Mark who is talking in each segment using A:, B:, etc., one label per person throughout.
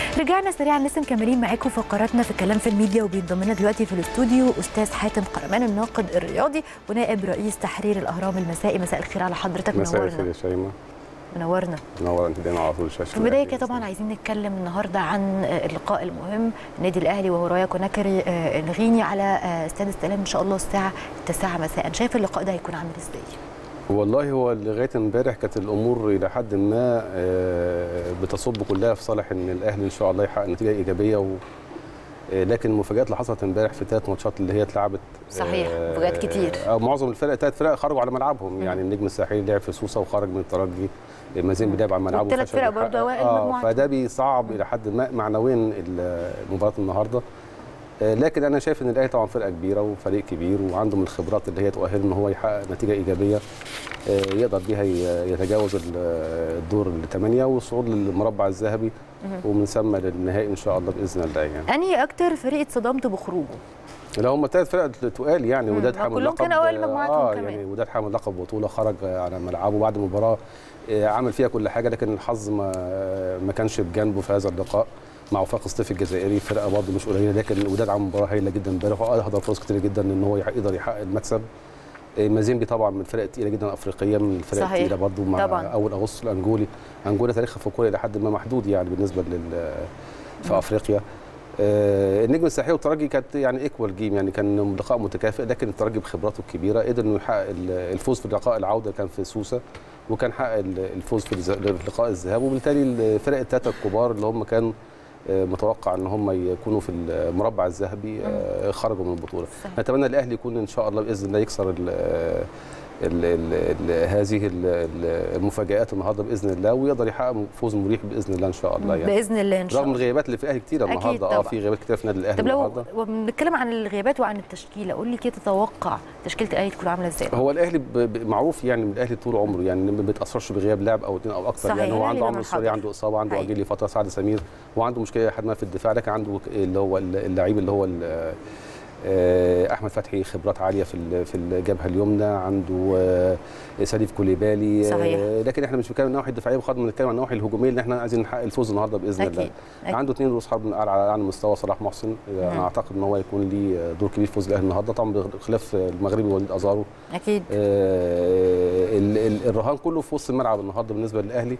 A: رجعنا سريعا لسه مكملين معاكم فقراتنا في كلام في الميديا وبينضم لنا دلوقتي في الاستوديو استاذ حاتم قرمان الناقد الرياضي ونائب رئيس تحرير الاهرام المسائي مساء الخير على حضرتك
B: مساء الخير
A: منورنا
B: يا شيماء
A: منورنا
B: منور انت دايما على طول الشاشه
A: في البدايه كده طبعا عايزين نتكلم النهارده عن اللقاء المهم النادي الاهلي وهورايا كوناكري آه، الغيني على آه، استاد السلام ان شاء الله الساعه 9 مساء شايف اللقاء ده هيكون عامل ازاي
B: والله هو لغايه امبارح كانت الامور الى حد ما آه، بتصب كلها في صالح ان الاهلي ان شاء الله يحقق نتيجه ايجابيه و آه، لكن المفاجات اللي حصلت امبارح في ثلاث ماتشات اللي هي اتلعبت
A: صحيح،
B: آه،
A: مفاجآت كتير.
B: آه، معظم الفرق ثلاث فرق خرجوا على ملعبهم
A: مم.
B: يعني النجم الساحلي لعب في سوسه وخرج من الترجي مازين بيلعب على ملعبه
A: والثلاث
B: وفشل
A: فرق
B: يحقق-
A: برضه أوائل
B: اه
A: المجموعات.
B: فده بيصعب الى حد ما معنويا ال- مباراه النهارده آه، لكن انا شايف ان الاهلي طبعا فرقه كبيره وفريق كبير وعنده من الخبرات اللي هي تؤهله ان هو يحقق نتيجه ايجابيه آه، يقدر بيها ي- يتجاوز ال- الدور الثمانيه والصعود للمربع الذهبي ومن ثم للنهائي ان شاء الله باذن الله يعني
A: انهي اكتر فريق اتصدمت بخروجه
B: لو هم ثلاث فرق تقال يعني
A: مم.
B: وداد
A: ما
B: حامل
A: كلهم
B: لقب
A: كانوا أوائل مجموعاتهم
B: اه
A: كمان.
B: يعني وداد حامل لقب بطوله خرج على ملعبه بعد مباراه آه، عمل فيها كل حاجه لكن الحظ ما ما كانش بجانبه في هذا اللقاء مع وفاق الصيف الجزائري فرقه برضه مش قليله لكن وداد عمل مباراه هايله جدا امبارح واهدر فرص كتير جدا ان هو يح- يقدر يحقق المكسب آه، مازيمبي طبعا من الفرق الثقيله جدا افريقيا من الفرق
A: صحيح.
B: الثقيله برضه مع
A: طبعاً.
B: اول اغسطس الانجولي انجولا تاريخها في الكوره الى حد ما محدود يعني بالنسبه لل في افريقيا آه، النجم الساحلي والترجي كانت يعني ايكوال جيم يعني كان لقاء متكافئ لكن الترجي بخبراته الكبيره قدر انه يحقق ال- الفوز في لقاء العوده كان في سوسه وكان حقق ال- الفوز في الز- في لقاء الذهاب وبالتالي الفرق الثلاثه الكبار اللي هم كانوا آه، متوقع ان هم يكونوا في المربع الذهبي آه، خرجوا من البطوله
A: صحيح.
B: نتمنى الاهلي يكون ان شاء الله باذن الله يكسر ال ال ال ال هذه ال- ال- المفاجات النهارده باذن الله ويقدر يحقق فوز مريح باذن الله ان شاء الله يعني
A: باذن الله ان شاء
B: رغم
A: الله
B: الغيابات اللي في الاهلي كتير
A: أكيد
B: النهارده اه
A: طبعاً.
B: في غيابات كتير في النادي الاهلي
A: طب لو
B: النهارده
A: بنتكلم عن الغيابات وعن التشكيله قول لي كده تتوقع تشكيله الاهلي تكون عامله ازاي
B: هو الاهلي ب- ب- معروف يعني من الاهلي طول عمره يعني ما بيتاثرش بغياب لاعب او اثنين او اكثر
A: صحيح،
B: يعني هو
A: الأهلي
B: عنده
A: دايماً
B: عمرو السوري
A: حاضر.
B: عنده اصابه عنده
A: حقيقي.
B: اجيلي فتره سعد سمير وعنده مشكله لحد ما في الدفاع لكن عنده اللي هو اللعيب اللي هو ال- آه، احمد فتحي خبرات عاليه في ال- في الجبهه اليمنى عنده آه، سليف كوليبالي آه،
A: صحيح.
B: لكن احنا مش بنتكلم عن الناحيه الدفاعيه بقدر ما بنتكلم عن الناحيه الهجوميه اللي احنا عايزين نحقق الفوز النهارده باذن الله
A: اكيد أكيد.
B: عنده اثنين رؤوس حرب على على اعلى مستوى صلاح محسن انا اعتقد ان هو يكون ليه دور كبير في فوز الاهلي النهارده طبعا بخلاف المغربي وليد ازارو
A: اكيد
B: آه، ال- ال- الرهان كله في وسط الملعب النهارده بالنسبه للاهلي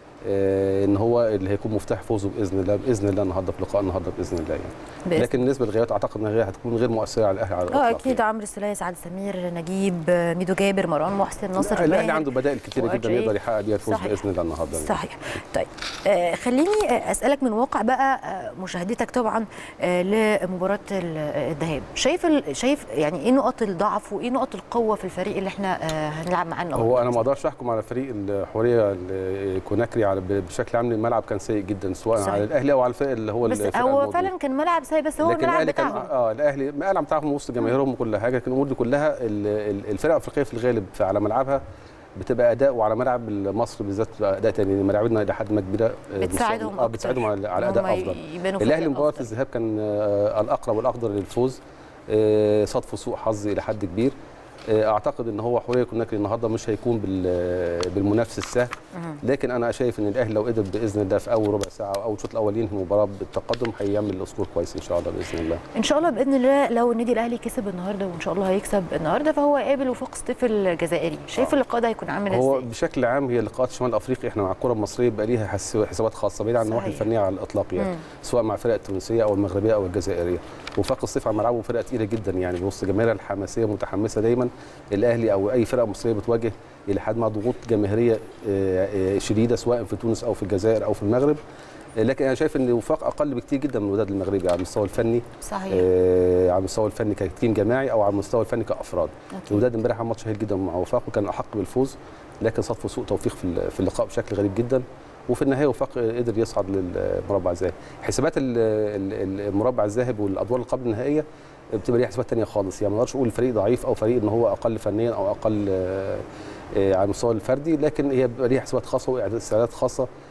B: آه، ان هو اللي هيكون مفتاح فوزه باذن الله باذن الله النهارده في لقاء النهارده باذن الله يعني
A: بإذن
B: لكن بالنسبه للغيابات اعتقد ان هي هتكون غير مؤثره على الاهلي على
A: اه
B: الإطلاق
A: اكيد
B: يعني.
A: عمرو السوليه سعد سمير نجيب ميدو جابر مروان محسن ناصر
B: لا، الاهلي
A: باهر.
B: عنده بدائل كتيره جدا
A: وأجاي.
B: يقدر يحقق بيها الفوز
A: صحيح.
B: باذن الله النهارده يعني.
A: صحيح طيب آه خليني آه، اسالك من واقع بقى آه مشاهدتك طبعا آه لمباراه ال- آه، الذهاب شايف ال- شايف يعني ايه نقط الضعف وايه نقط القوه في الفريق اللي احنا آه هنلعب معاه النهارده
B: هو انا ما اقدرش احكم على فريق الحوريه الكوناكري على بشكل عام الملعب كان سيء جدا سواء
A: صحيح.
B: على الاهلي او على الفريق اللي هو
A: بس
B: الفرقة
A: هو
B: الموجودة.
A: فعلا كان ملعب سيء بس هو
B: لكن
A: الملعب
B: الاهلي كان
A: بتاعهم
B: اه الاهلي الملعب بتاعهم وسط جماهيرهم وكل حاجه لكن الامور دي كلها ال- ال- الفرق الافريقيه في الغالب في- على ملعبها بتبقى اداء وعلى ملعب مصر بالذات بتبقى اداء تاني ملاعبنا الى حد ما كبيره آه،
A: بتساعدهم
B: اه
A: أكتر
B: بتساعدهم على, على
A: إن
B: اداء
A: هم
B: افضل
A: يبانوا في
B: الاهلي
A: أداء
B: مباراه
A: أفضل.
B: الذهاب كان آه، الاقرب والاقدر للفوز آه، صادفوا سوء حظ الى حد كبير آه، اعتقد ان هو حوريه كوناكري النهارده مش هيكون بال- بالمنافس السهل
A: مهم.
B: لكن انا شايف ان الاهلي لو قدر باذن الله في اول ربع ساعه او اول شوط الاول ينهي المباراه بالتقدم هيعمل سكور كويس ان شاء الله باذن الله
A: ان شاء الله باذن الله لو النادي الاهلي كسب النهارده وان شاء الله هيكسب النهارده فهو قابل وفاق سطيف الجزائري شايف
B: آه.
A: اللقاء ده هيكون عامل
B: هو
A: ازاي
B: بشكل عام هي لقاءات شمال افريقيا احنا مع الكره المصريه بقى ليها حس- حسابات خاصه بعيد عن النواحي
A: صحيح.
B: الفنيه على الاطلاق يعني
A: مم.
B: سواء مع الفرق التونسيه او المغربيه او الجزائريه وفاق الصيف على ملعبه فرقه تقيله جدا يعني وسط جماهيرها الحماسيه متحمسه دايما الاهلي او اي فرقه مصريه بتواجه الى حد ما ضغوط جماهيريه آه، آه، شديده سواء في تونس او في الجزائر او في المغرب آه، لكن انا شايف ان وفاق اقل بكتير جدا من الوداد المغربي على المستوى الفني
A: صحيح
B: آه، على المستوى الفني كتيم جماعي او على المستوى الفني كافراد
A: أكيد.
B: الوداد امبارح عمل ماتش هايل جدا مع وفاق وكان احق بالفوز لكن صدفه سوء توفيق في ال- في اللقاء بشكل غريب جدا وفي النهايه وفاق قدر يصعد للمربع الذهبي حسابات ال- ال- المربع الذهبي والادوار اللي قبل النهائيه بتبقى ليها حسابات ثانيه خالص يعني ما نقدرش نقول فريق ضعيف او فريق ان هو اقل فنيا او اقل آه، آه، على المستوى الفردي لكن هي بيبقى ليها حسابات خاصه واستعدادات خاصه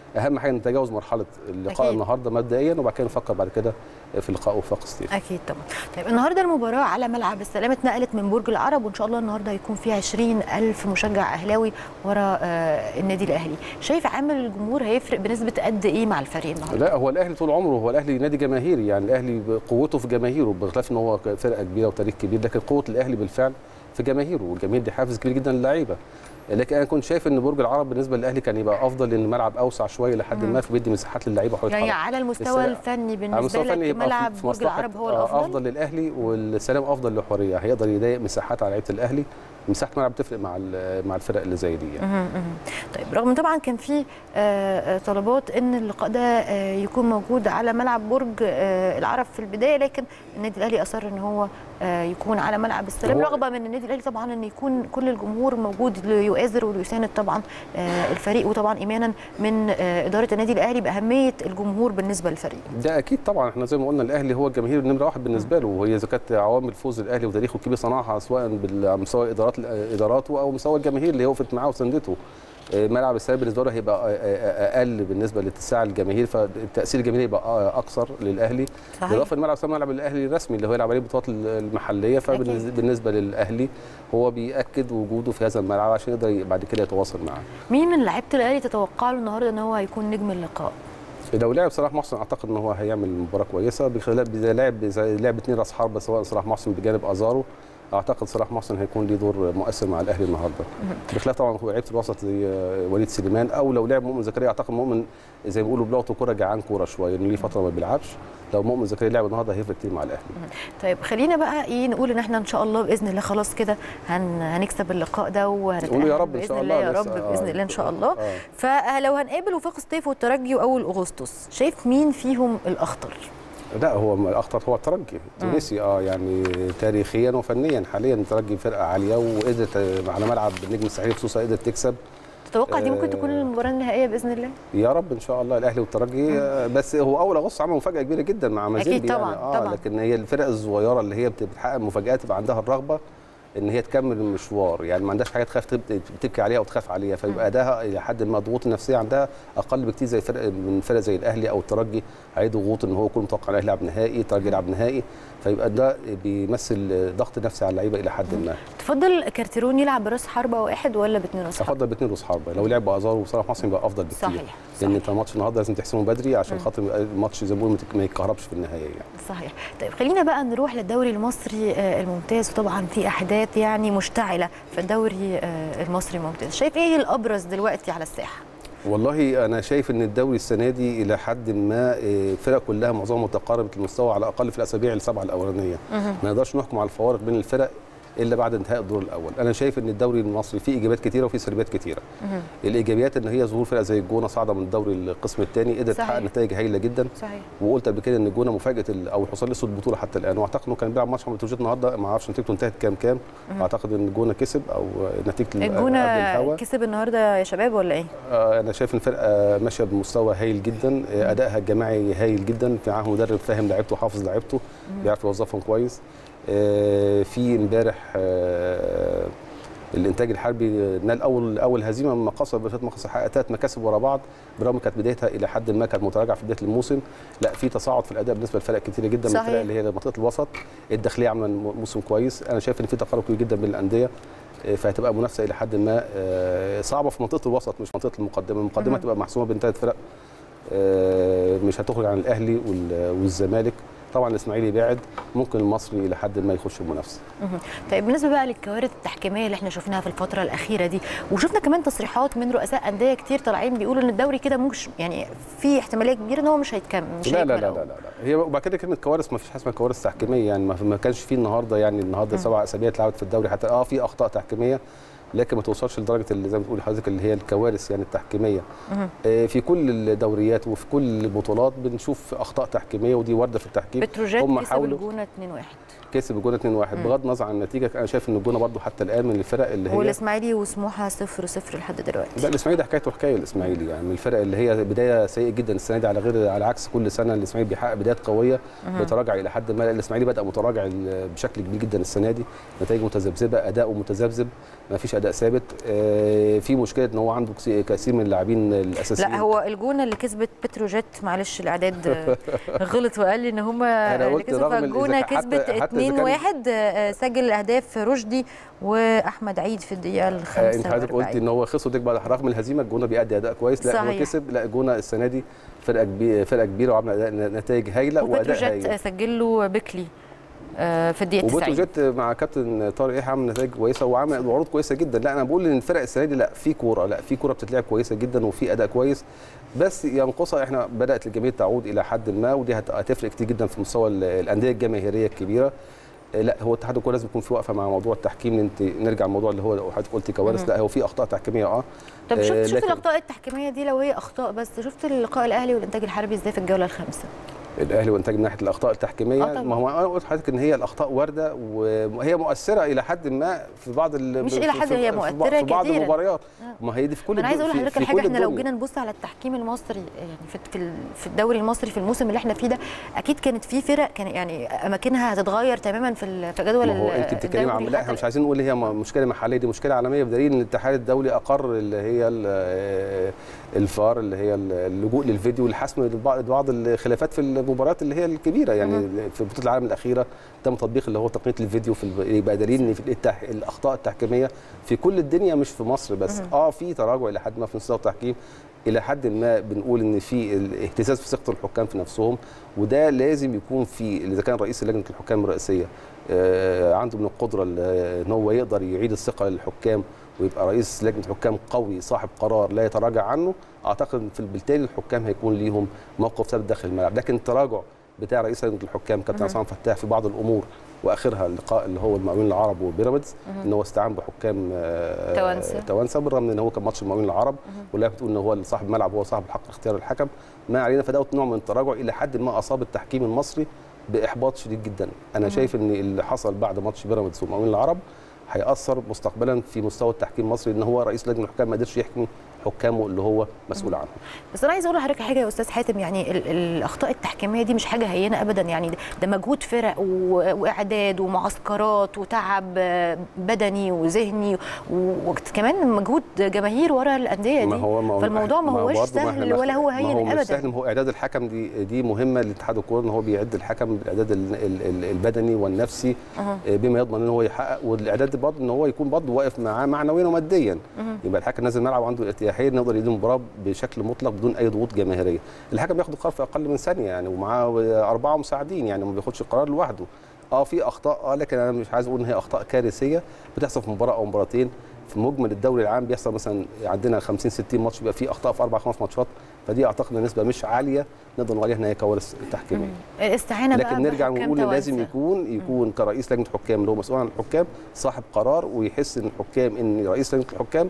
B: اهم حاجه نتجاوز مرحله اللقاء
A: أكيد.
B: النهارده مبدئيا وبعد كده نفكر بعد كده في لقاء وفاق ستيف
A: اكيد طبعا طيب النهارده المباراه على ملعب السلام اتنقلت من برج العرب وان شاء الله النهارده هيكون فيها 20 الف مشجع اهلاوي ورا آه النادي الاهلي شايف عامل الجمهور هيفرق بنسبه قد ايه مع الفريق النهارده
B: لا هو الاهلي طول عمره هو الاهلي نادي جماهيري يعني الاهلي قوته في جماهيره بخلاف ان هو فرقه كبيره وتاريخ كبير لكن قوه الاهلي بالفعل في جماهيره والجماهير دي حافز كبير جدا للعيبه لكن انا كنت شايف ان برج العرب بالنسبه للاهلي كان يبقى افضل لان الملعب اوسع شويه لحد ما فبيدي مساحات للعيبه حوالي
A: يعني على المستوى الفني
B: على
A: بالنسبه
B: المستوى الفني
A: لك
B: يبقى
A: ملعب
B: في
A: برج
B: مصلحة
A: العرب هو
B: آه،
A: الافضل
B: افضل للاهلي والسلام افضل لحوريه هيقدر يضايق مساحات على لعيبه الاهلي مساحه الملعب بتفرق مع ال- مع الفرق اللي زي دي يعني.
A: مهم، مهم. طيب رغم إن طبعا كان في آه، آه، طلبات ان اللقاء ده آه، يكون موجود على ملعب برج آه، العرب في البدايه لكن النادي الاهلي اصر ان هو آه، يكون على ملعب السلام
B: هو-
A: رغبه من النادي الاهلي طبعا ان يكون كل الجمهور موجود ليؤازر وليساند طبعا آه، الفريق وطبعا ايمانا من آه، اداره النادي الاهلي باهميه الجمهور بالنسبه للفريق
B: ده اكيد طبعا احنا زي ما قلنا الاهلي هو الجماهير نمره واحد بالنسبه له وهي اذا كانت عوامل فوز الاهلي وتاريخه الكبير صنعها سواء بال- على مستوى ادارات اداراته او مستوى الجماهير اللي وقفت معاه وساندته آه، ملعب السلام بالنسبه له هيبقى آه، آه، اقل بالنسبه لاتساع الجماهير فالتاثير الجماهيري يبقى آه، اكثر للأهلي
A: صحيح.
B: بالاضافه ان ملعب السلام ملعب الاهلي الرسمي اللي هو يلعب عليه البطولات المحليه فبالنسبه للاهلي هو بياكد وجوده في هذا الملعب عشان يقدر ي- بعد كده يتواصل معاه
A: مين من لعيبه الاهلي تتوقع له النهارده ان هو هيكون نجم اللقاء
B: لو لعب صلاح محسن اعتقد ان هو هيعمل مباراه كويسه بخلاف اذا لعب زي لعب اثنين راس حربه سواء صلاح محسن بجانب ازارو اعتقد صلاح محسن هيكون ليه دور مؤثر مع الاهلي النهارده بخلاف طبعا هو لعيبه الوسط زي وليد سليمان او لو لعب مؤمن زكريا اعتقد مؤمن زي ما بيقولوا بلغته كوره جعان كوره شويه انه ليه فتره ما بيلعبش لو مؤمن زكريا لعب النهارده هيفرق كتير مع الاهلي
A: طيب خلينا بقى ايه نقول ان احنا ان شاء الله باذن الله خلاص كده هن هنكسب اللقاء ده وهنتأهل
B: قولوا يا رب ان
A: باذن
B: شاء
A: الله
B: الله
A: يا
B: لسه-
A: رب
B: آه،
A: باذن الله ان شاء الله
B: آه.
A: فلو هنقابل وفاق سطيف والترجي واول اغسطس شايف مين فيهم الاخطر
B: لا هو الاخطر هو الترجي التونسي اه يعني تاريخيا وفنيا حاليا الترجي فرقه عاليه وقدرت آه، على ملعب النجم الساحلي خصوصا قدرت تكسب
A: تتوقع دي ممكن
B: آه.
A: تكون المباراه النهائيه باذن الله
B: يا رب ان شاء الله الاهلي والترجي آه، بس هو اول اغسطس عمل مفاجاه كبيره جدا مع مازيمبي
A: طبعاً،
B: يعني اه
A: طبعاً.
B: لكن هي الفرق الصغيره اللي هي بت- بتحقق مفاجات يبقى عندها الرغبه ان هي تكمل المشوار يعني ما عندهاش حاجه تخاف تب- تبكي عليها او تخاف عليها فيبقى اداها الى حد ما الضغوط النفسيه عندها اقل بكتير زي فرق من فرق زي الاهلي او الترجي عليه ضغوط ان هو يكون متوقع الاهلي يلعب نهائي الترجي يلعب نهائي فيبقى ده بيمثل ضغط نفسي على اللعيبه الى حد ما
A: تفضل كارتيرون يلعب براس حربه واحد ولا باثنين راس حربه
B: افضل باثنين رؤوس حربه لو لعب بازار وصلاح محسن يبقى افضل بكتير
A: صحيح،
B: لان
A: صحيح.
B: انت الماتش النهارده لازم تحسمه بدري عشان خاطر يبقى الماتش زي ما بيقولوا ما يتكهربش في النهايه يعني
A: صحيح طيب خلينا بقى نروح للدوري المصري آه، الممتاز وطبعا في احداث يعني مشتعله في الدوري آه، المصري الممتاز شايف ايه الابرز دلوقتي على الساحه
B: والله انا شايف ان الدوري السنه دي الى حد ما آه، الفرق كلها معظمها متقاربه المستوى على الاقل في الاسابيع السبعه الاولانيه ما نقدرش نحكم على الفوارق بين الفرق الا بعد انتهاء الدور الاول انا شايف ان الدوري المصري فيه ايجابيات كتيره وفيه سلبيات كتيره الايجابيات ان هي ظهور فرق زي الجونه صاعده من الدوري القسم الثاني قدرت
A: صحيح.
B: تحقق نتائج هايله جدا
A: صحيح
B: وقلت قبل كده ان الجونه مفاجاه ال- او الحصان الاسود البطوله حتى الان واعتقد انه كان بيلعب ماتش مع بتروجيت النهارده ما اعرفش نتيجته انتهت كام كام اعتقد ان الجونه كسب او نتيجه ال- قبل
A: الجونه
B: الهوا.
A: كسب النهارده يا شباب ولا ايه
B: آه، انا شايف ان الفرقه ماشيه بمستوى هايل جدا آه، ادائها الجماعي هايل جدا في معاهم مدرب فاهم لعيبته وحافظ لعيبته بيعرف يوظفهم كويس آه، في امبارح آه، الانتاج الحربي نال اول اول هزيمه من مقاصد بثلاث مقاصد حقق ثلاث مكاسب ورا بعض برغم كانت بدايتها الى حد ما كانت متراجعه في بدايه الموسم لا في تصاعد في الاداء بالنسبه لفرق كتيره جدا من
A: صحيح.
B: الفرق اللي هي منطقه الوسط الداخليه عامله موسم كويس انا شايف ان في تقارب كبير جدا بين الانديه آه، فهتبقى منافسه الى حد ما آه، صعبه في منطقه الوسط مش منطقه المقدمه المقدمه
A: مهم.
B: هتبقى محسومه بين ثلاث فرق آه، مش هتخرج عن الاهلي وال- والزمالك طبعا الاسماعيلي بعد ممكن المصري الى حد ما يخش المنافسه
A: مهم. طيب بالنسبه بقى للكوارث التحكيميه اللي احنا شفناها في الفتره الاخيره دي وشفنا كمان تصريحات من رؤساء انديه كتير طالعين بيقولوا ان الدوري كده مش يعني في احتماليه كبيره ان هو مش هيتكمل مش
B: لا لا
A: هيكمل
B: لا,
A: أول.
B: لا لا لا هي وبعد كده كلمه كوارث ما فيش حاجه اسمها كوارث تحكيميه يعني ما ما كانش فيه النهارده يعني النهارده سبع اسابيع اتلعبت في الدوري حتى اه في اخطاء تحكيميه لكن ما توصلش لدرجه اللي زي ما بتقول حضرتك اللي هي الكوارث يعني التحكيميه
A: مهم.
B: آه، في كل الدوريات وفي كل البطولات بنشوف اخطاء تحكيميه ودي وارده في التحكيم
A: بتروجيت
B: هم
A: كسب
B: حاولوا
A: الجونه 2-1
B: كسب الجونه 2-1 بغض النظر عن النتيجه انا شايف ان الجونه برضو حتى الان من الفرق اللي هي
A: والاسماعيلي وسموحه 0 0 لحد
B: لا
A: دلوقتي
B: الاسماعيلي ده حكايته حكايه الاسماعيلي يعني من الفرق اللي هي بدايه سيئه جدا السنه دي على غير على عكس كل سنه الاسماعيلي بيحقق بدايات قويه بيتراجع الى حد ما الاسماعيلي بدا متراجع ال- بشكل كبير جدا السنه دي نتائج متذبذبه اداؤه متذبذب ما فيش اداء اداء ثابت آه، في مشكله ان هو عنده كسي- كثير من اللاعبين الاساسيين
A: لا هو الجونه اللي كسبت بتروجيت معلش الاعداد آه، غلط وقال لي ان هم
B: أنا
A: اللي
B: قلت
A: كسبوا
B: رغم
A: فالجونه
B: إذا- حتى-
A: كسبت
B: حتى إذا
A: 2
B: كان-
A: 1 سجل الاهداف رشدي واحمد عيد في الدقيقه ال
B: آه، انت حضرتك قلت
A: 45
B: ان هو خسر ديك بعد رغم الهزيمه الجونه بيأدي اداء كويس لا هو
A: صحيح.
B: كسب لا الجونه السنه دي فرقه كبيره فرقه كبيره وعامله أداء- نتائج هايله واداء
A: وبتروجيت
B: هايل
A: سجل له بيكلي آه، في الدقيقه 90
B: وبتروجيت مع كابتن طارق يحيى عامل نتائج كويسه وعامل عروض كويسه جدا لا انا بقول ان الفرق السنه دي لا في كوره لا في كوره بتتلعب كويسه جدا وفي اداء كويس بس ينقصها احنا بدات الجماهير تعود الى حد ما ودي هت- هتفرق كتير جدا في مستوى ال- الانديه الجماهيريه الكبيره آه، لا هو اتحاد الكوره لازم يكون في وقفه مع موضوع التحكيم انت نرجع الموضوع اللي هو حضرتك قلت كوارث
A: مهم.
B: لا هو في اخطاء تحكيميه اه
A: طب شفت
B: آه،
A: شفت
B: لكن-
A: الاخطاء التحكيميه دي لو هي اخطاء بس شفت اللقاء الاهلي والانتاج الحربي ازاي في الجوله الخامسه
B: الاهلي وانتاج من ناحيه الاخطاء التحكيميه
A: آه طبعاً.
B: ما هو انا قلت لحضرتك ان هي الاخطاء وارده وهي مؤثره الى حد ما في بعض ال-
A: مش
B: في-
A: إلى حد
B: في-
A: هي
B: في بعض-
A: مؤثرة
B: في بعض
A: كثيراً.
B: المباريات
A: آه.
B: ما هي دي في كل
A: انا عايزه اقول
B: الدنيا-
A: لحضرتك
B: في- في
A: الحاجه
B: كل
A: احنا لو
B: الدنيا.
A: جينا نبص على التحكيم المصري يعني في في ال- في الدوري المصري في الموسم اللي احنا فيه ده اكيد كانت في فرق كان يعني اماكنها هتتغير تماما في ال- في جدول
B: ما هو انت بتتكلمي عن
A: الدوري
B: لا
A: حتى
B: احنا مش عايزين نقول هي م- مشكله محليه دي مشكله عالميه بدليل ان الاتحاد الدولي اقر اللي هي ال- الفار اللي هي اللجوء للفيديو لحسم بعض بعض الخلافات في المباريات اللي هي الكبيره يعني في بطوله العالم الاخيره تم تطبيق اللي هو تقنيه الفيديو في الب- يبقى دليل ان في التح... الاخطاء التحكيميه في كل الدنيا مش في مصر بس اه في تراجع الى حد ما في مستوى التحكيم الى حد ما بنقول ان في الاهتزاز في ثقه الحكام في نفسهم وده لازم يكون في اذا كان رئيس لجنه الحكام الرئيسيه آه، عنده من القدره ال- ان هو يقدر يعيد الثقه للحكام ويبقى رئيس لجنه حكام قوي صاحب قرار لا يتراجع عنه اعتقد في بالتالي الحكام هيكون ليهم موقف ثابت داخل الملعب لكن التراجع بتاع رئيس لجنه الحكام كابتن عصام فتاح في بعض الامور واخرها اللقاء اللي هو المقاولين العرب وبيراميدز ان هو استعان بحكام آه،
A: توانسة.
B: توانسه بالرغم ان هو كان ماتش المقاولين العرب واللعبه بتقول ان هو صاحب الملعب هو صاحب الحق اختيار الحكم ما علينا فدوت نوع من التراجع الى حد ما اصاب التحكيم المصري باحباط شديد جدا انا شايف ان اللي حصل بعد ماتش بيراميدز والمقاولين العرب هيأثر مستقبلا في مستوى التحكيم المصري ان هو رئيس لجنه الحكام ما قدرش يحمي حكامه اللي هو مسؤول عنهم
A: بس انا عايزه اقول لحضرتك حاجه يا استاذ حاتم يعني ال- الاخطاء التحكيميه دي مش حاجه هينه ابدا يعني ده- ده مجهود فرق و- واعداد ومعسكرات وتعب آه، بدني وذهني و- وكمان مجهود جماهير ورا الانديه دي
B: ما هو ما هو
A: فالموضوع ما
B: هو
A: هوش
B: برضه ما
A: سهل
B: إحنا-
A: ولا هو
B: ما هو
A: هين
B: مش
A: ابدا
B: سهل ما هو اعداد الحكم دي دي مهمه لاتحاد الكوره ان هو بيعد الحكم بالاعداد ال- ال- ال- البدني والنفسي
A: أها.
B: آه، بما يضمن ان هو يحقق والاعداد برضه ان هو يكون برضه واقف معاه معنويا وماديا يبقى الحكم نازل الملعب وعنده ارتياحيه إنه يقدر يدير المباراه بشكل مطلق بدون اي ضغوط جماهيريه الحكم بياخد القرار في اقل من ثانيه يعني ومعاه اربعه مساعدين يعني ما بياخدش القرار لوحده اه في اخطاء اه لكن انا مش عايز اقول ان هي اخطاء كارثيه بتحصل في مباراه او مباراتين في مجمل الدوري العام بيحصل مثلا عندنا 50 60 ماتش بيبقى فيه اخطاء في اربع خمس ماتشات فدي اعتقد نسبه مش عاليه نقدر نقول عليها ان هي كوارث تحكيميه
A: الاستعانه بقى
B: لكن نرجع
A: بحكام
B: ونقول إن لازم
A: توانسة.
B: يكون يكون كرئيس لجنه حكام اللي هو مسؤول عن الحكام صاحب قرار ويحس ان الحكام ان رئيس لجنه الحكام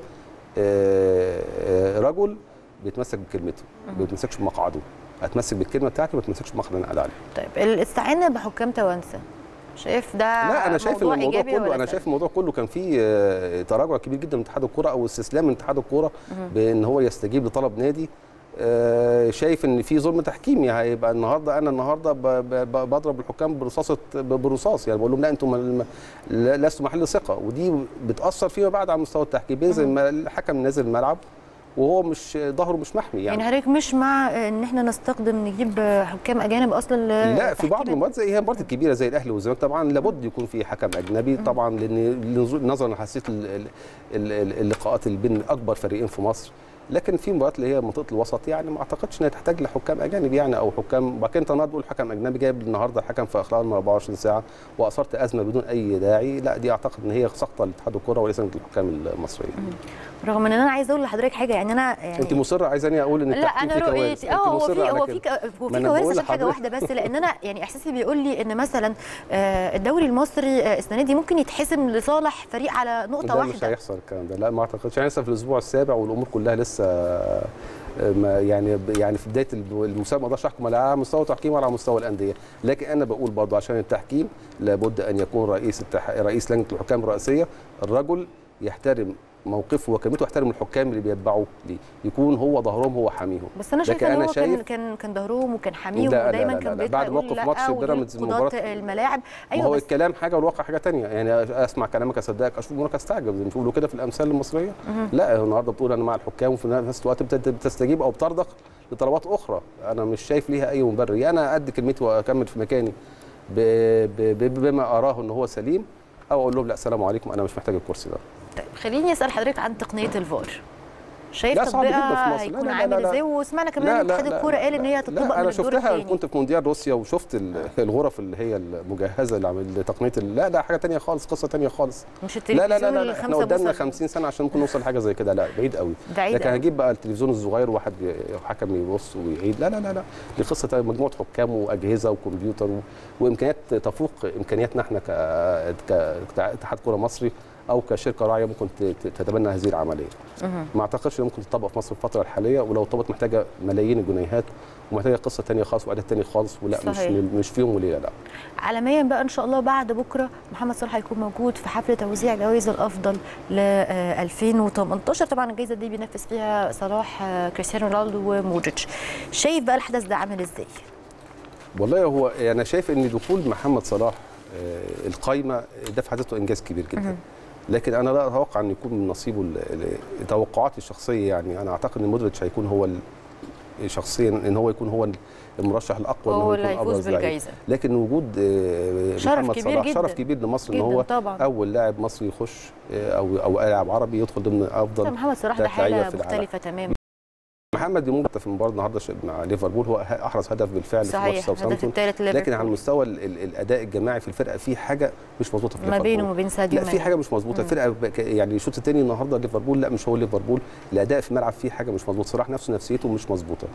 B: آه، آه، رجل بيتمسك بكلمته ما بيتمسكش بمقعده اتمسك بالكلمه بتاعتي ما بتمسكش بمقعد اللي انا قاعد عليه
A: طيب الاستعانه بحكام توانسه شايف ده
B: لا انا شايف ان الموضوع
A: إيجابي
B: كله
A: ولا
B: انا
A: سلبي؟
B: شايف الموضوع كله كان فيه آه، تراجع كبير جدا من اتحاد الكوره او استسلام من اتحاد الكوره بان هو يستجيب لطلب نادي آه، شايف ان في ظلم تحكيمي هيبقى النهارده انا النهارده ب- ب- ب- بضرب الحكام برصاصه ب- برصاص يعني بقول لهم لا انتم مل- لا- لستوا محل ثقه ودي بتاثر فيما بعد على مستوى التحكيم بينزل الم- الحكم نازل الملعب وهو مش ظهره مش محمي
A: يعني
B: يعني
A: حضرتك مش مع ان احنا نستخدم نجيب حكام اجانب اصلا ل-
B: لا في بعض
A: لتحكيم
B: المباريات زي هي المباريات الكبيره زي الاهلي والزمالك طبعا لابد يكون في حكم اجنبي طبعا لان نظرا لحساسيه ال- ال- ال- اللقاءات اللي بين اكبر فريقين في مصر لكن في مباريات اللي هي منطقه الوسط يعني ما اعتقدش انها تحتاج لحكام اجانب يعني او حكام وبعد كده انت النهارده تقول حكم اجنبي جايب النهارده الحكم في اخلال 24 ساعه واثرت ازمه بدون اي داعي لا دي اعتقد ان هي سقطه لاتحاد الكره وليس الحكام المصريه
A: رغم ان انا عايزه اقول لحضرتك حاجه يعني انا يعني
B: انت مصره عايزاني اقول ان
A: لا
B: التحكيم
A: انا
B: فيه كوارث
A: رؤيتي
B: انت
A: اه هو
B: مصرة
A: في
B: على
A: هو
B: كده.
A: في ك- هو
B: ما
A: في
B: أنا
A: كوارث
B: بقول
A: عشان حاجه
B: لحضرتك.
A: واحده بس لان انا يعني احساسي بيقول لي ان مثلا آه، الدوري المصري آه، السنه دي ممكن يتحسم لصالح فريق على نقطه
B: ده مش
A: واحده
B: هيحصل الكلام ده لا ما اعتقدش يعني لسه في الاسبوع السابع والامور كلها لسه ما يعني يعني في بدايه المسابقه ما اقدرش احكم على مستوى التحكيم ولا على مستوى الانديه لكن انا بقول برضه عشان التحكيم لابد ان يكون رئيس التح... رئيس لجنه الحكام الرئاسيه الرجل يحترم موقفه وكلمته يحترم الحكام اللي بيتبعوا ليه يكون هو ظهرهم هو حاميهم
A: بس انا
B: لكن
A: شايفه ان
B: أنا
A: هو كان
B: شايف-
A: كان كان ظهرهم وكان حاميهم
B: لا، لا،
A: ودايما
B: لا،
A: كان
B: لا.
A: بيطلع
B: بعد
A: يقول
B: موقف
A: لا
B: ماتش
A: ودول
B: بيراميدز
A: قضاة
B: المباراة-
A: الملاعب
B: ما
A: ايوه
B: هو
A: بس
B: الكلام حاجه والواقع حاجه تانية يعني اسمع كلامك اصدقك اشوف امورك استعجب زي ما بيقولوا كده في الامثال المصريه لا النهارده بتقول انا مع الحكام وفي نفس الوقت بت- بتستجيب او بترضخ لطلبات اخرى انا مش شايف ليها اي مبرر يا انا ادي كلمتي واكمل في مكاني ب- ب- ب- بما اراه ان هو سليم او اقول لهم لا السلام عليكم انا مش محتاج الكرسي ده
A: طيب خليني اسال حضرتك عن تقنيه الفار شايف
B: لا، صعب جدا في
A: تطبيقها
B: مصر. لا،
A: هيكون
B: لا، لا،
A: عامل
B: لا.
A: ازاي وسمعنا كمان اتحاد الكوره قال ان هي هتطبق
B: لا
A: من
B: انا
A: الدور
B: شفتها
A: الثاني
B: كنت في مونديال روسيا وشفت ال- الغرف اللي هي المجهزه اللي عمل تقنيه ال- لا لا حاجه تانية خالص قصه تانية خالص
A: مش
B: لا
A: التلفزيون
B: لا لا, لا, لا
A: الخمسة
B: احنا قدامنا
A: بوصة
B: 50 سنه عشان ممكن نوصل لحاجه زي كده لا بعيد قوي
A: بعيد
B: لكن
A: أوي.
B: هجيب بقى التلفزيون الصغير وواحد حكم يبص ويعيد لا لا لا لا دي قصه تانية، مجموعه حكام واجهزه وكمبيوتر و... وامكانيات تفوق امكانياتنا احنا ك... ك... كاتحاد كره مصري او كشركه راعيه ممكن ت- ت- تتبنى هذه العمليه ما اعتقدش إن ممكن تطبق في مصر في الفتره الحاليه ولو طبقت محتاجه ملايين الجنيهات ومحتاجه قصه تانية خالص واعداد تاني خالص ولا مش
A: صحيح.
B: مش في يوم وليله لا
A: عالميا بقى ان شاء الله بعد بكره محمد صلاح هيكون موجود في حفل توزيع جوائز الافضل ل آه، 2018 طبعا الجائزه دي بينافس فيها صلاح آه، كريستيانو رونالدو ومودريتش شايف بقى الحدث ده عامل ازاي
B: والله هو انا شايف ان دخول محمد صلاح آه، القايمه ده في حد ذاته انجاز كبير جدا لكن انا لا اتوقع ان يكون من نصيبه ال- ال- توقعاتي الشخصيه يعني انا اعتقد ان مودريتش هيكون هو ال- شخصيا ان هو يكون هو المرشح الاقوى إن
A: هو
B: هو
A: اللي
B: يكون
A: هيفوز
B: أبرز لعيب.
A: بالجائزة.
B: لكن وجود آه،
A: شرف
B: محمد
A: كبير
B: صلاح
A: جداً.
B: شرف كبير لمصر ان
A: جداً
B: هو
A: طبعاً.
B: اول لاعب مصري يخش آه، او او لاعب عربي يدخل ضمن افضل
A: محمد صلاح ده
B: ثلاث لعيبة
A: حاله
B: في العالم.
A: مختلفه تماما
B: محمد يموت في المباراه النهارده مع ليفربول هو احرز هدف بالفعل في ماتش
A: صحيح الهدف
B: ساوثهامبتون
A: الثالث
B: لكن على المستوى ال- ال- الاداء الجماعي في الفرقه في حاجه مش مظبوطه في
A: ما
B: ليفربول.
A: بينه وبين ساديو
B: لا في
A: ماني.
B: حاجه مش مظبوطه الفرقه ب- ك- يعني الشوط الثاني النهارده ليفربول لا مش هو ليفربول الاداء في الملعب فيه حاجه مش مظبوطه صلاح نفسه نفسيته مش مظبوطه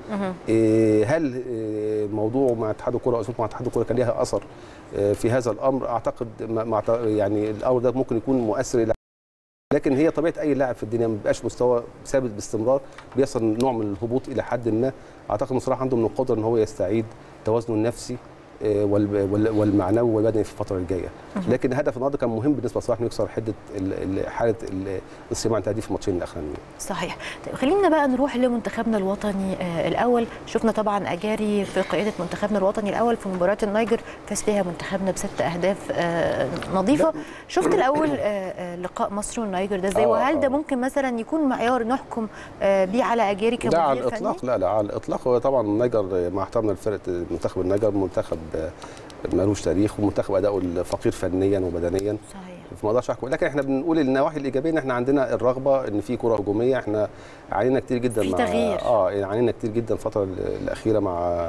B: إيه هل إيه موضوع مع اتحاد الكره او مع اتحاد الكره كان ليها اثر إيه في هذا الامر اعتقد ما ما أعت- يعني الامر ده ممكن يكون مؤثر الى لكن هي طبيعه اي لاعب في الدنيا ما بيبقاش مستوى ثابت باستمرار بيصل نوع من الهبوط الى حد ما اعتقد ان صلاح عنده من القدره ان هو يستعيد توازنه النفسي آه، وال- وال- والمعنوي والبدني في الفتره الجايه لكن الهدف النهارده كان مهم بالنسبه لصلاح انه يكسر حده ال- ال- حاله ال- الصراع عن تهديف الماتشين الاخرانيين
A: صحيح طيب خلينا بقى نروح لمنتخبنا الوطني آه الاول شفنا طبعا اجاري في قياده منتخبنا الوطني الاول في مباراه النيجر فاز فيها منتخبنا بست اهداف آه نظيفه شفت الاول آه آه لقاء مصر والنيجر ده ازاي
B: آه،
A: وهل ده
B: آه.
A: ممكن مثلا يكون معيار نحكم آه بيه على اجاري كمدير
B: لا على
A: فني؟
B: الاطلاق لا لا على الاطلاق هو طبعا النيجر مع احترامنا لفرقه منتخب النيجر منتخب آه، ملوش تاريخ ومنتخب اداؤه الفقير فنيا وبدنيا
A: صحيح
B: فما اقدرش احكم لكن احنا بنقول النواحي الايجابيه ان احنا عندنا الرغبه ان في كره هجوميه احنا عانينا كتير جدا
A: في
B: مع
A: تغيير.
B: اه يعني عانينا كتير جدا الفتره الاخيره مع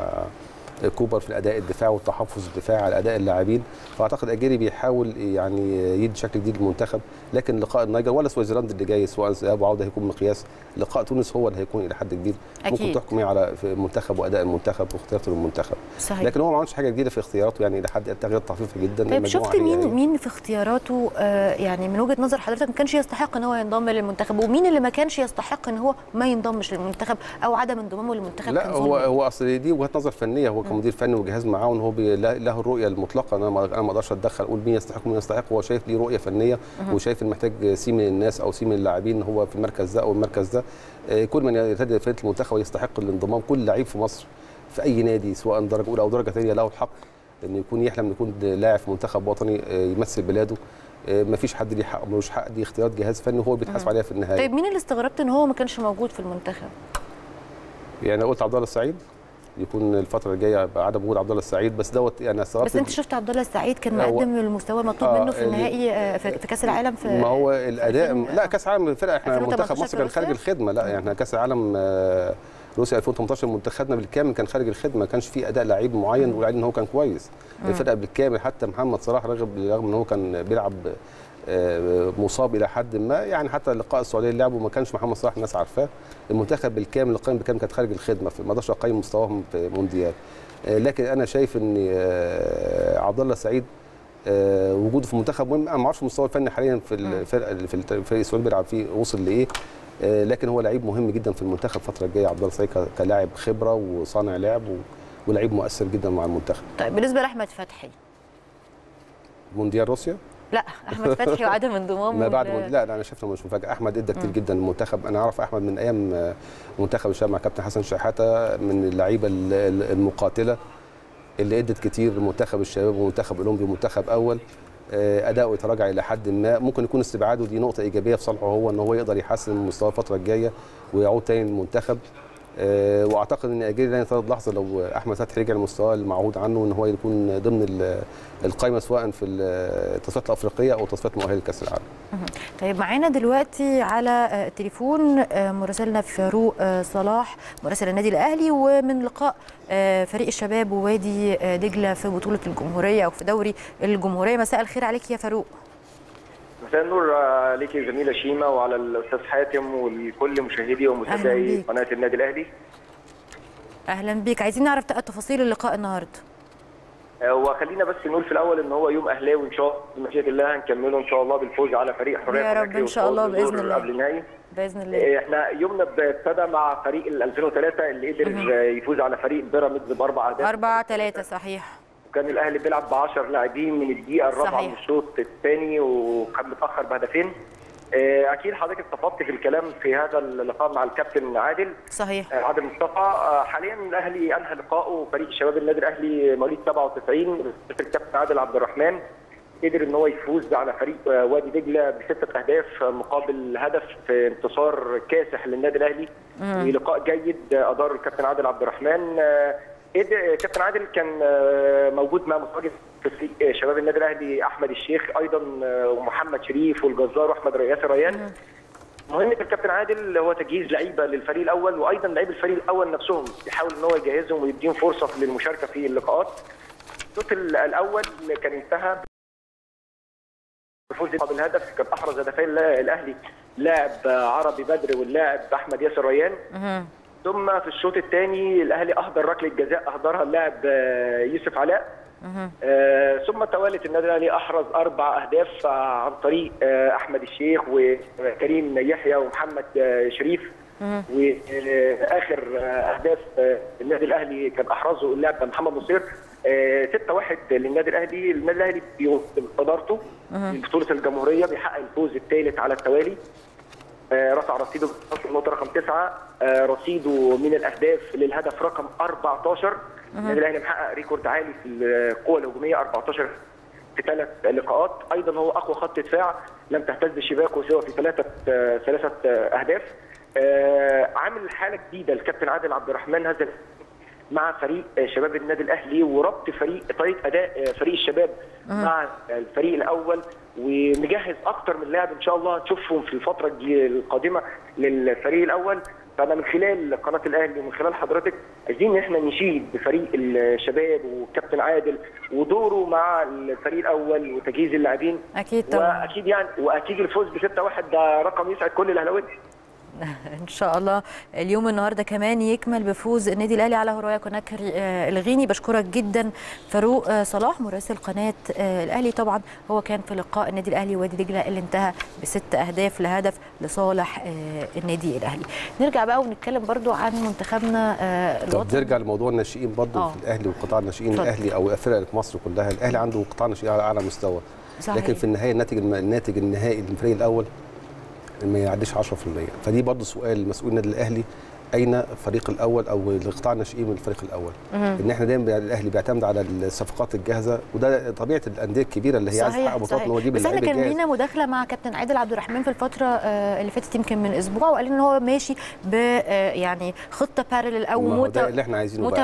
B: كوبر في الاداء الدفاعي والتحفظ الدفاعي على اداء اللاعبين فاعتقد اجيري بيحاول يعني يدي شكل جديد للمنتخب لكن لقاء النيجر ولا سويسرلاند اللي جاي سواء ذهاب وعوده هيكون مقياس لقاء تونس هو اللي هيكون الى حد كبير
A: أكيد.
B: ممكن تحكم إيه على في المنتخب واداء المنتخب واختياراته للمنتخب
A: صحيح
B: لكن هو ما عملش حاجه جديده في اختياراته يعني الى حد تغيير طفيفه جدا
A: طيب
B: المجموعة
A: شفت
B: هي
A: مين
B: هي.
A: مين في اختياراته آه يعني من وجهه نظر حضرتك ما كانش يستحق ان هو ينضم للمنتخب ومين اللي ما كانش يستحق ان هو ما ينضمش للمنتخب او عدم انضمامه للمنتخب
B: لا
A: كان
B: هو
A: ظلم؟
B: هو اصل دي وجهه نظر فنيه هو كمدير فني وجهاز معاون هو بي له له الرؤيه المطلقه انا ما انا ما اقدرش اتدخل اقول مين يستحق ومين يستحق هو شايف ليه رؤيه فنيه وشايف ان محتاج سي من الناس او سي من اللاعبين هو في المركز ده او المركز ده آه، كل من يرتدي فرقه المنتخب يستحق الانضمام كل لعيب في مصر في اي نادي سواء درجه اولى او درجه ثانيه له الحق انه يكون يحلم انه يكون لاعب في منتخب وطني آه، يمثل بلاده ما فيش حد ليه حق ملوش حق دي اختيارات جهاز فني وهو بيتحاسب عليها في النهايه
A: طيب مين اللي استغربت ان هو ما كانش موجود في المنتخب
B: يعني أنا قلت عبد الله السعيد يكون الفتره الجايه بعدم وجود عبد الله السعيد بس دوت يعني استغربت
A: بس انت شفت عبد الله السعيد كان
B: هو-
A: مقدم المستوى المطلوب
B: آه،
A: منه في
B: اللي-
A: النهائي آه، في في كاس العالم في
B: ما هو الاداء
A: ألفين-
B: لا كاس عالم الفرقه احنا
A: 2018
B: منتخب مصر
A: في
B: كان خارج
A: روسيا؟
B: الخدمه لا يعني احنا كاس العالم آه، روسيا 2018 منتخبنا بالكامل كان خارج الخدمه ما كانش فيه اداء لعيب معين نقول عليه ان هو كان كويس الفرقه بالكامل حتى محمد صلاح رغم رغم ان هو كان بيلعب آه، مصاب الى حد ما يعني حتى لقاء السعوديه اللي لعبه ما كانش محمد صلاح الناس عارفاه المنتخب بالكامل القائمه بالكامل كانت خارج الخدمه في- ما اقدرش اقيم مستواهم في مونديال آه، لكن انا شايف ان آه، عبد الله السعيد آه، وجوده في المنتخب مهم انا ما اعرفش المستوى الفني حاليا في الفرقه اللي في الفريق السعودي بيلعب فيه وصل لايه آه، لكن هو لعيب مهم جدا في المنتخب الفتره الجايه عبد الله السعيد ك- كلاعب خبره وصانع لعب و- ولعيب مؤثر جدا مع المنتخب
A: طيب بالنسبه لاحمد فتحي
B: مونديال روسيا
A: لا احمد فتحي وعدم انضمامه
B: ما بعد
A: ل-
B: لا لا انا شايفه مش مفاجاه احمد ادى كتير جدا للمنتخب انا اعرف احمد من ايام آه، منتخب الشباب مع كابتن حسن شحاته من اللعيبه ال- ال- المقاتله اللي ادت كتير لمنتخب الشباب ومنتخب اولمبي ومنتخب اول آه، اداؤه يتراجع الى حد ما ممكن يكون استبعاده دي نقطه ايجابيه في صالحه هو ان هو يقدر يحسن من مستواه الفتره الجايه ويعود تاني للمنتخب آه، واعتقد ان اجيري لا ينتظر لحظه لو احمد فتحي رجع للمستوى المعهود عنه ان هو يكون ضمن ال- القائمه سواء في التصفيات الافريقيه او تصفيات مؤهله لكاس العالم
A: طيب معانا دلوقتي على آه، التليفون آه، مراسلنا فاروق آه، صلاح مراسل النادي الاهلي ومن لقاء آه، فريق الشباب ووادي آه، دجله في بطوله الجمهوريه او في دوري الجمهوريه مساء الخير عليك يا فاروق
C: مساء النور آه، ليكي زميلة شيماء وعلى الأستاذ حاتم ولكل مشاهدي
A: أهلاً
C: ومتابعي
A: بيك.
C: قناة النادي الأهلي
A: اهلا بيك عايزين نعرف تفاصيل اللقاء النهارده
C: آه، وخلينا بس نقول في الأول إن هو يوم أهلاوي إن شاء الله بمشيئة الله هنكمله إن شاء الله بالفوز على فريق حرية
A: يا رب
C: كوناكري
A: إن شاء الله
C: والفوز
A: بإذن
C: بالدور
A: الله.
C: قبل النهائي
A: باذن الله
C: آه، احنا يومنا ابتدى مع فريق ال 2003 اللي قدر آه، يفوز على فريق بيراميدز بأربع أهداف
A: أربعة ثلاثة صحيح
C: وكان الأهلي بيلعب ب 10 لاعبين من الدقيقة الرابعة
A: صحيح.
C: من الشوط الثاني وكان متأخر بهدفين آه، أكيد حضرتك استفدت في الكلام في هذا اللقاء مع الكابتن عادل
A: صحيح
C: آه، عادل مصطفى آه، حاليا الاهلي انهى لقائه فريق شباب النادي الاهلي مواليد 97 الكابتن عادل عبد الرحمن قدر ان هو يفوز على فريق آه، وادي دجله بسته اهداف آه، مقابل هدف في انتصار كاسح للنادي الاهلي ولقاء جيد آه، ادار الكابتن عادل عبد الرحمن آه، قدر- كابتن عادل كان آه، موجود مع متواجد في فريق آه، شباب النادي الاهلي احمد الشيخ ايضا آه، ومحمد شريف والجزار واحمد ياسر ريان مهمة الكابتن عادل هو تجهيز لعيبة للفريق الأول وأيضا لعيب الفريق الأول نفسهم يحاول إن هو يجهزهم ويديهم فرصة للمشاركة في اللقاءات. الشوط ال- الأول كان انتهى بفوز بالهدف كان أحرز هدفين لا- الأهلي لاعب عربي بدر واللاعب أحمد ياسر ريان
A: مهم.
C: ثم في الشوط الثاني الأهلي أهدر ركلة جزاء أهدرها اللاعب آه، يوسف علاء
A: مهم.
C: آه، ثم توالت النادي الاهلي احرز اربع اهداف آه، عن طريق آه، احمد الشيخ وكريم يحيى ومحمد آه، شريف
A: مهم.
C: واخر اهداف آه، النادي الاهلي كان احرزه اللاعب محمد نصير 6-1 للنادي الاهلي، النادي الاهلي بادارته في بطوله الجمهوريه بيحقق الفوز الثالث على التوالي آه، رفع رصيده بخط النقطه رقم تسعه آه، رصيده من الاهداف للهدف رقم 14 النادي الاهلي محقق ريكورد عالي في القوه الهجوميه 14 في ثلاث لقاءات ايضا هو اقوى خط دفاع لم تهتز شباكه سوى في ثلاثه آه، ثلاثه آه، اهداف آه، عامل حاله جديده الكابتن عادل عبد الرحمن هذا مع فريق آه، شباب النادي الاهلي وربط فريق طريقه اداء آه، فريق الشباب مع الفريق الاول ومجهز اكتر من لاعب ان شاء الله هتشوفهم في الفتره الجي- القادمه للفريق الاول فانا من خلال قناه الاهلي ومن خلال حضرتك عايزين ان احنا نشيد بفريق الشباب والكابتن عادل ودوره مع الفريق الاول وتجهيز اللاعبين
A: أكيد طبعا
C: واكيد يعني واكيد الفوز ب 6-1 ده رقم يسعد كل الاهلاويه
A: ان شاء الله اليوم النهارده كمان يكمل بفوز النادي الاهلي على هرايا كوناكري آه، الغيني بشكرك جدا فاروق آه، صلاح مراسل قناه آه، الاهلي طبعا هو كان في لقاء النادي الاهلي وادي دجله اللي انتهى بست اهداف لهدف لصالح آه، النادي الاهلي نرجع بقى ونتكلم برضو عن منتخبنا آه،
B: طب
A: الوطني
B: نرجع لموضوع الناشئين برضه
A: آه.
B: في الاهلي وقطاع الناشئين
A: اتفضل.
B: الاهلي او الفرق اللي في مصر كلها الاهلي عنده قطاع ناشئين على اعلى مستوى
A: صحيح.
B: لكن في النهايه الناتج الم- الناتج النهائي للفريق الاول ما يعديش 10% فدي برضه سؤال مسؤول النادي الاهلي اين الفريق الاول او القطاع الناشئين من الفريق الاول ان احنا دايما الاهلي بيعتمد على الصفقات الجاهزه وده طبيعه الانديه الكبيره اللي هي عايزه
A: صحيح
B: تحقق بطولات
A: صحيح
B: ان هو يجيب
A: بس احنا
B: اللعيب
A: كان
B: الجاهز
A: لينا مداخله مع كابتن عادل عبد الرحمن في الفتره آه، اللي فاتت يمكن من اسبوع وقال ان هو ماشي ب آه، يعني خطه بارلل او
B: ما هو ده
A: مت-
B: اللي احنا عايزينه
A: مت-
B: بقى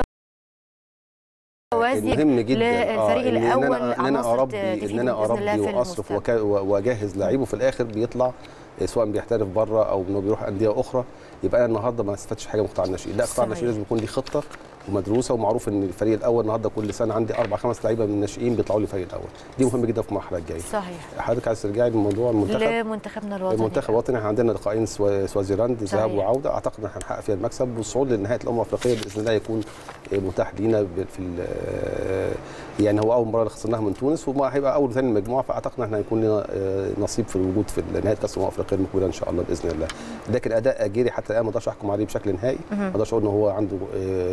A: موازي
B: مهم جدا
A: للفريق
B: إن
A: الأول
B: ان انا, إن أنا
A: عناصر
B: اربي
A: تفيد
B: ان انا
A: بإذن الله
B: اربي
A: في
B: واصرف
A: المستقبل.
B: وكا- واجهز لعيبه في الاخر بيطلع سواء بيحترف بره او انه بيروح انديه اخرى يبقى انا النهارده ما استفدتش حاجه من قطاع الناشئين لا قطاع
A: صحيح.
B: الناشئين لازم يكون ليه خطه ومدروسه ومعروف ان الفريق الاول النهارده كل سنه عندي اربع خمس لعيبه من الناشئين بيطلعوا لي الفريق الاول دي مهم جدا في المرحله الجايه
A: صحيح
B: حضرتك عايز ترجعي لموضوع المنتخب
A: لمنتخبنا الوطني
B: المنتخب الوطني احنا عندنا لقاءين سوا- سوازيلاند ذهاب
A: صحيح.
B: وعوده اعتقد ان هنحقق فيها المكسب والصعود لنهايه الامم الافريقيه باذن الله يكون متاح لينا ب- في ال- يعني هو اول مره اللي خسرناها من تونس وما هيبقى اول ثاني المجموعه فاعتقد ان احنا هيكون لنا آه، نصيب في الوجود في نهايه كاس الامم الافريقيه المقبله ان شاء الله باذن الله لكن اداء اجيري حتى الان ما اقدرش احكم عليه بشكل نهائي ما اقدرش اقول ان هو عنده آه، كوره كويسه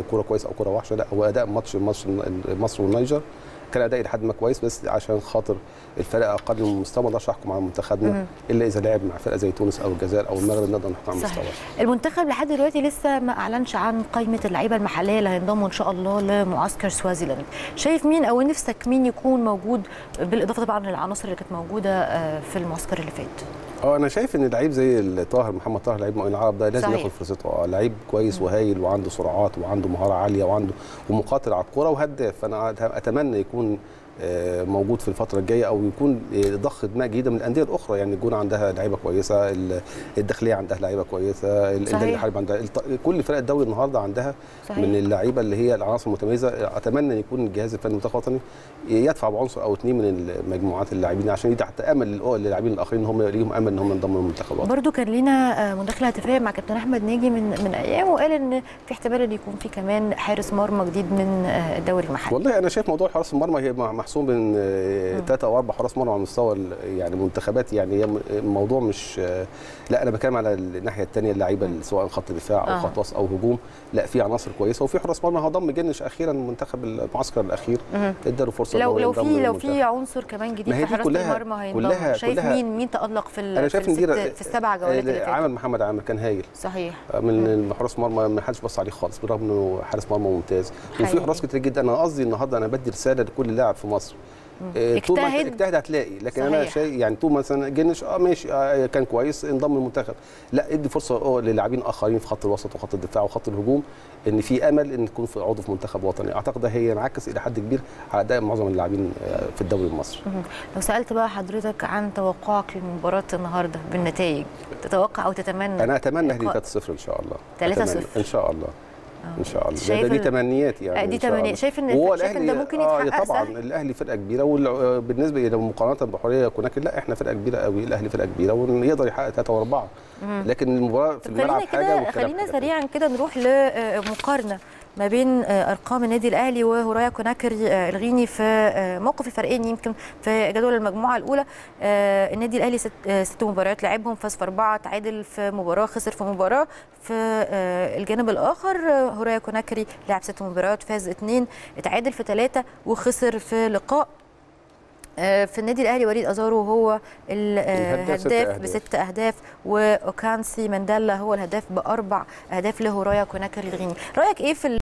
B: كويس او كره وحشه لا هو اداء ماتش ماتش مصر والنيجر كان اداء لحد ما كويس بس عشان خاطر الفرق اقل من المستوى ما اقدرش احكم على منتخبنا الا اذا لعب مع فرقه زي تونس او الجزائر او المغرب نقدر نحكم على
A: صحيح.
B: المستوى
A: المنتخب لحد دلوقتي لسه ما اعلنش عن قائمه اللعيبه المحليه اللي هينضموا ان شاء الله لمعسكر سوازيلاند شايف مين او نفسك مين يكون موجود بالاضافه طبعا للعناصر اللي كانت موجوده آه، في المعسكر اللي فات
B: اه انا شايف ان لعيب زي طاهر محمد طاهر لعيب مؤمن العرب ده لازم
A: صحيح.
B: ياخد فرصته اه لعيب كويس وهايل وعنده سرعات وعنده مهاره عاليه وعنده ومقاتل على الكوره وهداف فانا اتمنى يكون آه، موجود في الفتره الجايه او يكون آه، ضخ دماء جديده من الانديه الاخرى يعني الجونه عندها لعيبه كويسه ال- الداخليه عندها لعيبه كويسه الانتاج
A: صحيح.
B: الحربي عندها الط- كل فرق الدوري النهارده عندها
A: صحيح.
B: من اللعيبه اللي هي العناصر المتميزه اتمنى ان يكون الجهاز الفني المنتخب الوطني يدفع بعنصر او اثنين من مجموعات اللاعبين عشان يدي حتى امل للأ- للاعبين الاخرين ان هم ليهم امل ان هم ينضموا للمنتخب الوطني
A: برضو كان لينا آه، مداخله هاتفيه مع كابتن احمد ناجي من من ايام وقال ان في احتمال ان يكون في كمان حارس مرمى جديد من آه، الدوري المحلي
B: والله انا شايف موضوع حراس المرمى هي محسوم بين ثلاثة او اربع حراس مرمى على مستوى ال- يعني المنتخبات يعني هي م- الموضوع مش آه، لا انا بتكلم على الناحيه الثانيه اللعيبه اللي سواء خط دفاع او
A: آه.
B: خط وسط او هجوم لا في عناصر كويسه وفي حراس مرمى هو ضم جنش اخيرا منتخب المعسكر الاخير اداله فرصه إن
A: لو
B: هو
A: لو
B: ينضم
A: في لو
B: للمنتخب.
A: في عنصر كمان جديد
B: ما هي
A: في
B: دي
A: حراسه
B: كلها-
A: المرمى هينضم
B: كلها-
A: شايف
B: كلها-
A: مين مين تالق في ال-
B: انا
A: في,
B: شايف ان دي
A: الست- في السبع جولات اللي فاتوا
B: عامل محمد عامر كان هايل
A: صحيح
B: من حراس مرمى ما حدش بص عليه خالص بالرغم انه حارس مرمى ممتاز وفي
A: حقيقي.
B: حراس كتير جدا انا قصدي النهارده انا بدي رساله لكل لاعب في مصر آه، طول ما
A: اجتهد.
B: انت اجتهد هتلاقي لكن انا
A: صحيح.
B: شيء يعني طول مثلا جنش اه ماشي آه كان كويس انضم المنتخب لا ادي فرصه اه للاعبين اخرين في خط الوسط وخط الدفاع وخط الهجوم ان في امل ان تكون في عضو في منتخب وطني اعتقد ده هي ينعكس الى حد كبير على اداء معظم اللاعبين آه، في الدوري المصري
A: مهم. لو سالت بقى حضرتك عن توقعك لمباراه النهارده بالنتائج تتوقع او تتمنى
B: انا اتمنى اهلي
A: لقاء-
B: 3-0 ان شاء الله
A: 3-0.
B: أتمنى. ان شاء الله ان شاء الله
A: شايف
B: ده دي
A: ال-
B: تمنيات يعني
A: آه، دي
B: إن شاء
A: تمنيات.
B: الله.
A: شايف إن-
B: وهو
A: شايف إن ده ممكن
B: آه
A: يتحقق
B: طبعا
A: سهل؟
B: الاهلي فرقه كبيره وبالنسبه الى مقارنه بحريه كوناكري لا احنا فرقه كبيره قوي الاهلي فرقه كبيره ويقدر يحقق ثلاثه واربعه لكن المباراه في
A: طب خلينا
B: الملعب حاجه
A: كده
B: والكلام
A: خلينا
B: حاجة
A: سريعا كده نروح لمقارنه ما بين آه، ارقام النادي الاهلي وهورايا كوناكري آه، الغيني في آه، موقف الفريقين يمكن في جدول المجموعه الاولى آه، النادي الاهلي ست, آه، ست مباريات لعبهم فاز في اربعه تعادل في مباراه خسر في مباراه في آه، الجانب الاخر آه، هورايا كوناكري لعب ست مباريات فاز اثنين اتعادل في ثلاثه وخسر في لقاء آه، في النادي الاهلي وليد ازارو هو
B: الهداف ست
A: الهداف
B: أهداف.
A: بست اهداف واوكانسي مانديلا هو الهداف باربع اهداف لهورايا كوناكري الغيني رايك ايه في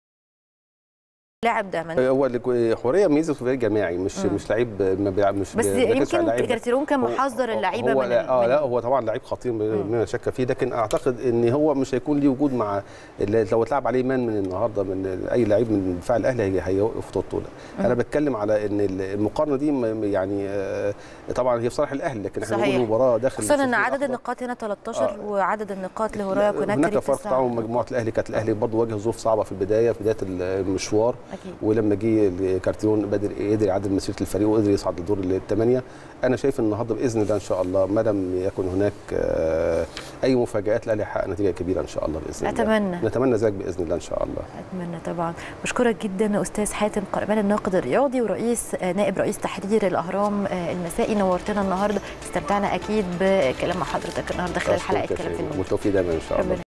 A: اللاعب ده من
B: هو اللي- حوريه ميزه في فريق جماعي مش مش لعيب ما بيلعب مش
A: بس
B: بيركزش على
A: يمكن
B: اللعيب.
A: كارتيرون كان
B: هو-
A: محذر اللعيبه
B: هو
A: من
B: لا
A: ال-
B: اه
A: من-
B: لا هو طبعا لعيب خطير بلا شك فيه لكن اعتقد ان هو مش هيكون ليه وجود مع اللي لو اتلعب عليه مان من النهارده من اي لعيب من دفاع الاهلي هي- هيوقف طولته لا انا بتكلم على ان المقارنه دي م- يعني آه، طبعا هي في صالح الاهلي لكن احنا
A: صحيح.
B: بنقول مباراه داخل
A: خصوصا ان
B: الصفر
A: عدد
B: الأخضر.
A: النقاط هنا 13
B: آه.
A: وعدد النقاط لهورايا كوناكري
B: هناك فرق
A: تسعة.
B: طبعا مجموعه الاهلي كانت الاهلي برضه واجه ظروف صعبه في البدايه في بدايه المشوار
A: اكيد
B: ولما جه كارتيرون بدر قدر يعدل مسيره الفريق وقدر يصعد لدور الثمانيه انا شايف النهارده باذن الله ان شاء الله ما لم يكن هناك آه، اي مفاجات الاهلي هيحقق نتيجه كبيره ان شاء الله باذن الله
A: أتمنى.
B: نتمنى ذلك باذن الله ان شاء الله
A: اتمنى طبعا بشكرك جدا استاذ حاتم قرمان الناقد الرياضي ورئيس آه، نائب رئيس تحرير الاهرام آه، المسائي نورتنا النهارده استمتعنا اكيد بكلام مع حضرتك النهارده خلال
B: أشكرك
A: حلقه
B: يا
A: كلام في
B: شيماء.
A: الموضوع
B: والتوفيق دايما ان شاء الله
A: ربنا